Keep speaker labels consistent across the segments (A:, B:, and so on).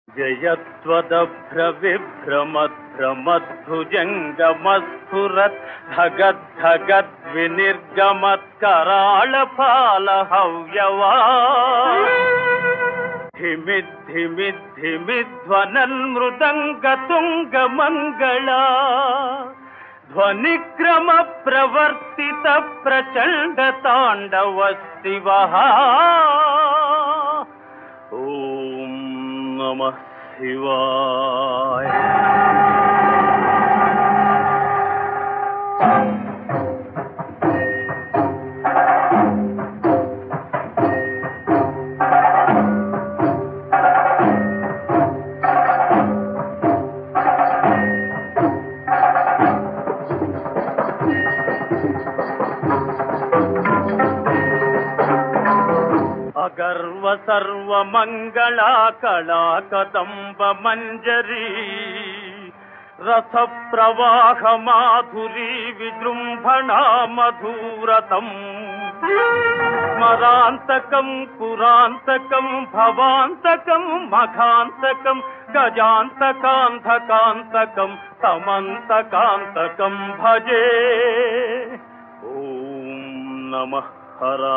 A: జయత్వదభ్రవిభ్రమద్భ్రమద్భుజంగమస్ఫురత్ ధగద్ధగద్వినిర్గమత్కరాళపాల హవ్యవా ధిమిద్ధిమిద్ధిమిధ్వనన్మృదంగతుంగమంగళా ధ్వనిక్రమ ప్రవర్తిత ప్రచండ తాండవ శివ ఓం నమ శివాయ అగర్వ సర్వమంగళా కళా కదంబ మంజరీ రస ప్రవాహ మాధురీ విజృంభణా మధురతం స్మరాంతకం పురాంతకం భవాంతకం మఘాంతకం గజాంతకాంతకాంతకం సమంతకాంతకం భజే ఓం నమ హరా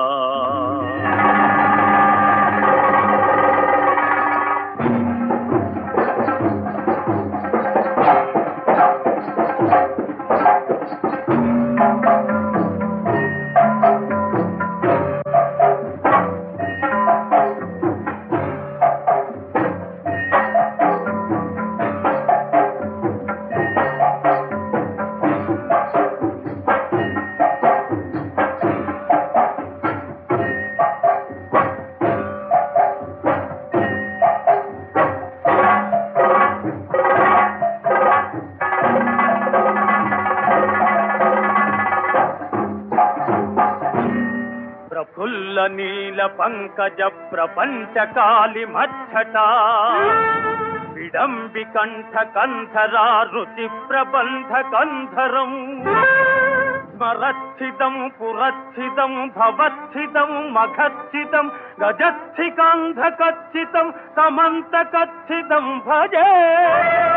A: ప్రఫుల్ల నీల పంకజ ప్రపంచ కాలి మచ్చట విడంబి కంఠ కంధరా రుచి ప్రబంధ కంధరం స్మరచ్చిదం పురచ్చిదం భవచ్చిదం మఘచ్చిదం గజచ్చికాంధకచ్చితం సమంతకచ్చితం భజే